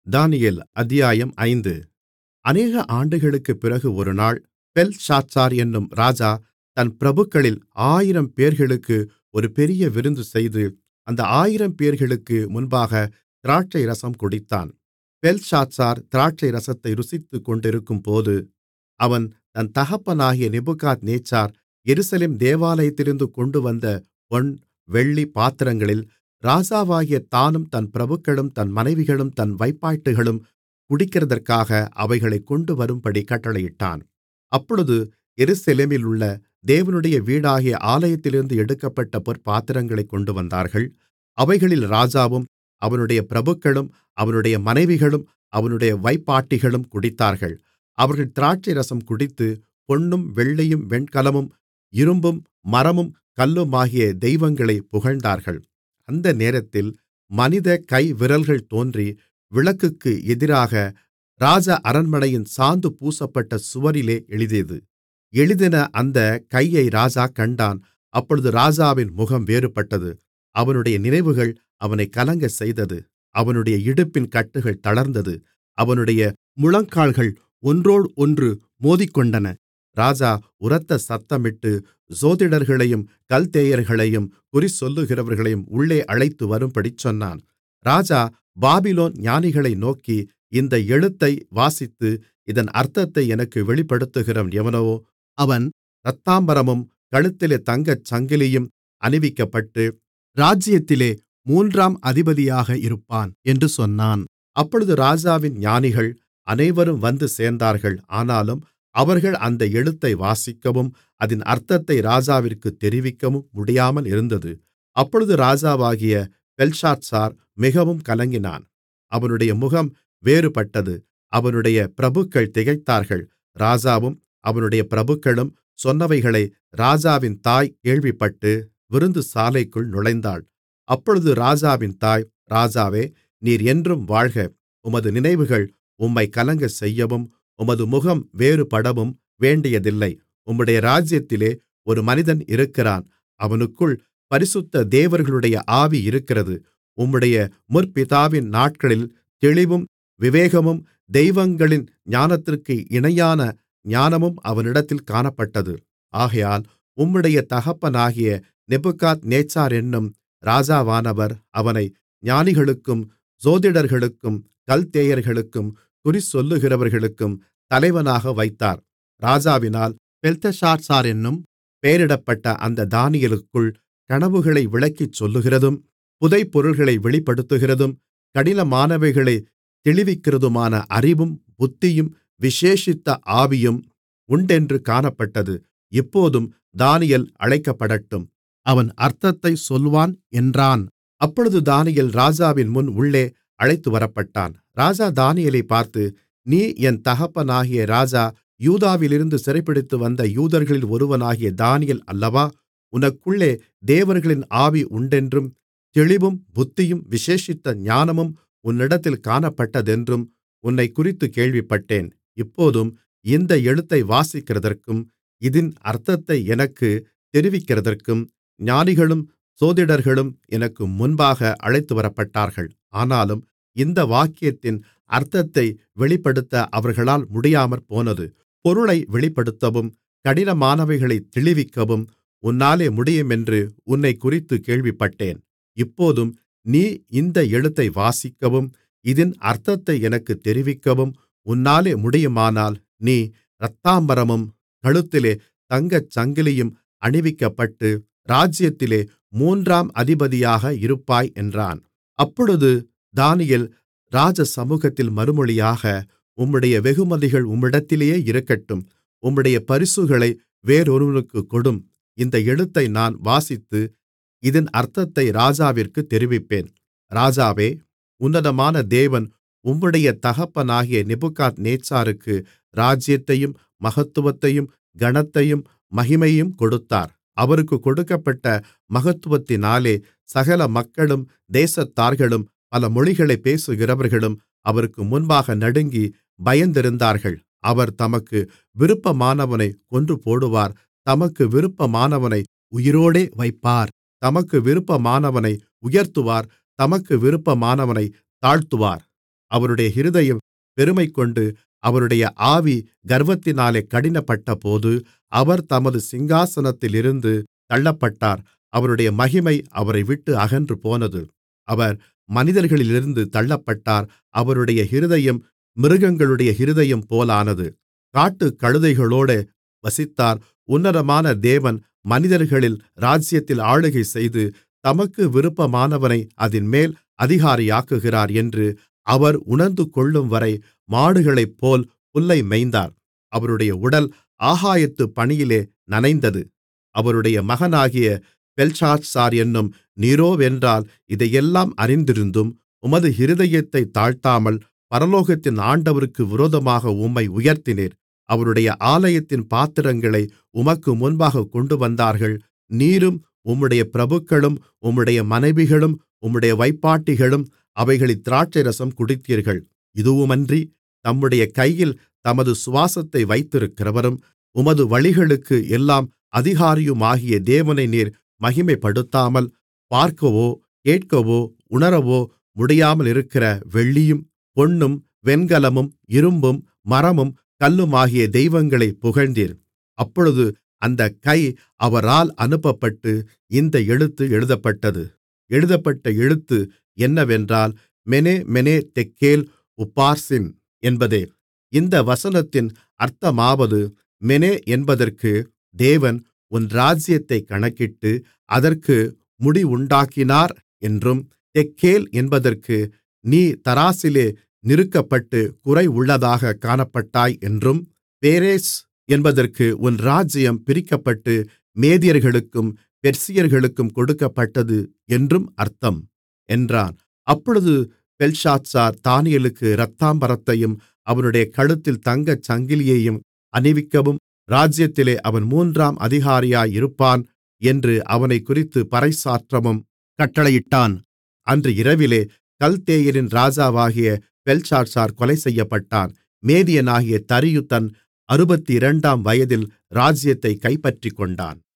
தானியேல் அத்தியாயம் ஐந்து அநேக ஆண்டுகளுக்குப் பிறகு ஒருநாள் பெல்ஷாத்சார் என்னும் ராஜா தன் பிரபுக்களில் ஆயிரம்பேர்களுக்கு ஒரு பெரிய விருந்து செய்து அந்த ஆயிரம்பேர்களுக்கு முன்பாக திராட்சைரசம் குடித்தான் பெல்ஷாத்சார் திராட்சைரசத்தை ருசித்துக்கொண்டிருக்கும்போது அவன் தன் தகப்பனாகிய நேபுகாத்நேச்சார் எருசலேம் தேவாலயத்திலிருந்து கொண்டுவந்த பொன் வெள்ளி பாத்திரங்களில் ராஜாவாகிய தானும் தன் பிரபுக்களும் தன் மனைவிகளும் தன் வைப்பாட்டிகளும் குடிக்கிறதற்காக அவைகளைக் கொண்டுவரும்படி கட்டளையிட்டான் அப்பொழுது எருசலேமிலுள்ள தேவனுடைய வீடாகிய ஆலயத்திலிருந்து எடுக்கப்பட்ட பொற்பாத்திரங்களைக் கொண்டுவந்தார்கள் அவைகளில் ராஜாவும் அவனுடைய பிரபுக்களும் அவனுடைய மனைவிகளும் அவனுடைய வைப்பாட்டிகளும் குடித்தார்கள் அவர்கள் திராட்சைரசம் குடித்து பொன்னும் வெள்ளியும் வெண்கலமும் இரும்பும் மரமும் கல்லுமாகிய தெய்வங்களைப் புகழ்ந்தார்கள் அந்த நேரத்தில் மனித கைவிரல்கள் தோன்றி விளக்குக்கு எதிராக ராஜ அரண்மனையின் சாந்து பூசப்பட்ட சுவரிலே எழுதியது எழுதின அந்தக் கையை ராஜா கண்டான் அப்பொழுது ராஜாவின் முகம் வேறுபட்டது அவனுடைய நினைவுகள் அவனைக் கலங்கச்செய்தது அவனுடைய இடுப்பின் கட்டுகள் தளர்ந்தது அவனுடைய முழங்கால்கள் ஒன்றோடொன்று மோதிக்கொண்டன ராஜா உரத்த சத்தமிட்டு சோதிடர்களையும் கல்தேயர்களையும் குறிசொல்லுகிறவர்களையும் உள்ளே அழைத்து வரும்படி சொன்னான் ராஜா பாபிலோன் ஞானிகளை நோக்கி இந்த எழுத்தை வாசித்து இதன் அர்த்தத்தை எனக்கு வெளிப்படுத்துகிறவன் எவனோ அவன் இரத்தாம்பரமும் கழுத்திலே தங்கச் சங்கிலியும் அணிவிக்கப்பட்டு ராஜ்ஜியத்திலே மூன்றாம் அதிபதியாக இருப்பான் என்று சொன்னான் அப்பொழுது ராஜாவின் ஞானிகள் அனைவரும் வந்து சேர்ந்தார்கள் ஆனாலும் அவர்கள் அந்த எழுத்தை வாசிக்கவும் அதின் அர்த்தத்தை ராஜாவிற்குத் தெரிவிக்கவும் முடியாமல் இருந்தது அப்பொழுது ராஜாவாகிய பெல்ஷாத்சார் மிகவும் கலங்கினான் அவனுடைய முகம் வேறுபட்டது அவனுடைய பிரபுக்கள் திகைத்தார்கள் ராஜாவும் அவனுடைய பிரபுக்களும் சொன்னவைகளை ராஜாவின் தாய் கேள்விப்பட்டு விருந்துசாலைக்குள் நுழைந்தாள் அப்பொழுது ராஜாவின் தாய் ராஜாவே நீர் என்றும் வாழ்க உமது நினைவுகள் உம்மைக் கலங்கச்செய்யவும் உமது முகம் வேறுபடவும் வேண்டியதில்லை உம்முடைய ராஜ்யத்திலே ஒரு மனிதன் இருக்கிறான் அவனுக்குள் பரிசுத்த தேவர்களுடைய ஆவி இருக்கிறது உம்முடைய முற்பிதாவின் நாட்களில் தெளிவும் விவேகமும் தெய்வங்களின் ஞானத்திற்கு இணையான ஞானமும் அவனிடத்தில் காணப்பட்டது ஆகையால் உம்முடைய தகப்பனாகிய நெபுகாத்நேச்சார் என்னும் ராஜாவானவர் அவனை ஞானிகளுக்கும் சோதிடர்களுக்கும் கல்தேயர்களுக்கும் குறிசொல்லுகிறவர்களுக்கும் தலைவனாக வைத்தார் ராஜாவினால் பெல்தெஷாத்சார் என்னும் பெயரிடப்பட்ட அந்த தானியேலுக்குள் கனவுகளை விளக்கிச் சொல்லுகிறதும் புதைபொருள்களை வெளிப்படுத்துகிறதும் கடினமானவைகளைத் தெளிவிக்கிறதுமான அறிவும் புத்தியும் விசேஷித்த ஆவியும் உண்டென்று காணப்பட்டது இப்போதும் தானியேல் அழைக்கப்படட்டும் அவன் அர்த்தத்தைச் சொல்வான் என்றான் அப்பொழுது தானியேல் ராஜாவின் முன் உள்ளே அழைத்துவரப்பட்டான் ராஜா தானியேலைப் பார்த்து நீ என் தகப்பனாகிய ராஜா யூதாவிலிருந்து சிறைபிடித்து வந்த யூதர்களில் ஒருவனாகிய தானியேல் அல்லவா உனக்குள்ளே தேவர்களின் ஆவி உண்டென்றும் தெளிவும் புத்தியும் விசேஷித்த ஞானமும் உன்னிடத்தில் காணப்பட்டதென்றும் உன்னைக்குறித்துக் கேள்விப்பட்டேன் இப்போதும் இந்த எழுத்தை வாசிக்கிறதற்கும் இதின் அர்த்தத்தை எனக்குத் தெரிவிக்கிறதற்கும் ஞானிகளும் சோதிடர்களும் எனக்கு முன்பாக அழைத்துவரப்பட்டார்கள் ஆனாலும் இந்த வாக்கியத்தின் அர்த்தத்தை வெளிப்படுத்த அவர்களால் முடியாமற்போனது பொருளை வெளிப்படுத்தவும் கடினமானவைகளைத் தெளிவிக்கவும் உன்னாலே முடியுமென்று உன்னைக்குறித்துக் கேள்விப்பட்டேன் இப்போதும் நீ இந்த எழுத்தை வாசிக்கவும் இதின் அர்த்தத்தை எனக்குத் தெரிவிக்கவும் உன்னாலே முடியுமானால் நீ இரத்தாம்பரமும் கழுத்திலே தங்கச் சங்கிலியும் அணிவிக்கப்பட்டு ராஜ்யத்திலே மூன்றாம் அதிபதியாக இருப்பாய் என்றான் அப்பொழுது தானியேல் ராஜசமுகத்தில் மறுமொழியாக உம்முடைய வெகுமதிகள் உம்மிடத்திலேயே இருக்கட்டும் உம்முடைய பரிசுகளை வேறொருவனுக்குக் கொடும் இந்த எழுத்தை நான் வாசித்து இதின் அர்த்தத்தை ராஜாவிற்குத் தெரிவிப்பேன் ராஜாவே உன்னதமான தேவன் உம்முடைய தகப்பனாகிய நேபுகாத்நேச்சாருக்கு ராஜ்யத்தையும் மகத்துவத்தையும் கனத்தையும் மகிமையையும் கொடுத்தார் அவருக்குக் கொடுக்கப்பட்ட மகத்துவத்தினாலே சகல மக்களும் தேசத்தார்களும் பல மொழிகளைப் பேசுகிறவர்களும் அவருக்கு முன்பாக நடுங்கி பயந்திருந்தார்கள் அவர் தமக்கு விருப்பமானவனைக் கொன்றுபோடுவார் தமக்கு விருப்பமானவனை உயிரோடே வைப்பார் தமக்கு விருப்பமானவனை உயர்த்துவார் தமக்கு விருப்பமானவனைத் தாழ்த்துவார் அவருடைய இருதயம் பெருமைகொண்டு அவருடைய ஆவி கர்வத்தினாலே கடினப்பட்டபோது அவர் தமது சிங்காசனத்திலிருந்து தள்ளப்பட்டார் அவருடைய மகிமை அவரைவிட்டு அகன்றுபோனது அவர் மனிதர்களிலிருந்து தள்ளப்பட்டார் அவருடைய இருதயம் மிருகங்களுடைய இருதயம் போலானது காட்டுக்கழுதைகளோடே வசித்தார் உன்னதமான தேவன் மனிதர்களில் ராஜ்யத்தில் ஆளுகை செய்து தமக்கு விருப்பமானவனை அதின்மேல் அதிகாரியாக்குகிறார் என்று அவர் உணர்ந்துகொள்ளும்வரை மாடுகளைப்போல் புல்லை மேய்ந்தார் அவருடைய உடல் ஆகாயத்துப் பனியிலே நனைந்தது அவருடைய மகனாகிய பெல்ஷாத்சார் என்னும் நீரோவென்றால் இதையெல்லாம் அறிந்திருந்தும் உமது இருதயத்தைத் தாழ்த்தாமல் பரலோகத்தின் ஆண்டவருக்கு விரோதமாக உம்மை உயர்த்தினீர் அவருடைய ஆலயத்தின் பாத்திரங்களை உமக்கு முன்பாகக் கொண்டுவந்தார்கள் நீரும் உம்முடைய பிரபுக்களும் உம்முடைய மனைவிகளும் உம்முடைய வைப்பாட்டிகளும் அவைகளில் திராட்சைரசம் குடித்தீர்கள் இதுவுமன்றி தம்முடைய கையில் தமது சுவாசத்தை வைத்திருக்கிறவரும் உமது வழிகளுக்கு எல்லாம் அதிகாரியுமாகிய தேவனை நீர் மகிமைப்படுத்தாமல் பார்க்கவோ கேட்கவோ உணரவோ முடியாமலிருக்கிற வெள்ளியும் பொன்னும் வெண்கலமும் இரும்பும் மரமும் கல்லுமாகிய தெய்வங்களைப் புகழ்ந்தீர் அப்பொழுது அந்தக் கை அவரால் அனுப்பப்பட்டு இந்த எழுத்து எழுதப்பட்டது எழுதப்பட்ட எழுத்து என்னவென்றால் மெனே மெனே தெக்கேல் உப்பார்சின் என்பதே இந்த வசனத்தின் அர்த்தமாவது மெனே என்பதற்கு தேவன் உன் ராஜ்யத்தைக் கணக்கிட்டு அதற்கு முடிவுண்டாக்கினார் என்றும் தெக்கேல் என்பதற்கு நீ தராசிலே நிறுக்கப்பட்டு குறைவுள்ளதாகக் காணப்பட்டாய் என்றும் பேரேஸ் என்பதற்கு உன் ராஜ்யம் பிரிக்கப்பட்டு மேதியர்களுக்கும் பெர்சியர்களுக்கும் கொடுக்கப்பட்டது என்றும் அர்த்தம் என்றான் அப்பொழுது பெல்ஷாத்சார் தானியேலுக்கு இரத்தாம்பரத்தையும் அவனுடைய கழுத்தில் தங்கச் சங்கிலியையும் அணிவிக்கவும் ராஜ்யத்திலே அவன் மூன்றாம் அதிகாரியாயிருப்பான் என்று அவனைக்குறித்து பறைசாற்றவும் கட்டளையிட்டான் அன்று இரவிலே கல்தேயரின் ராஜாவாகிய பெல்ஷாத்சார் கொலை செய்யப்பட்டான் மேதியனாகிய தரியு தன் அறுபத்திரண்டாம் வயதில் ராஜ்யத்தைக் கைப்பற்றிக்கொண்டான்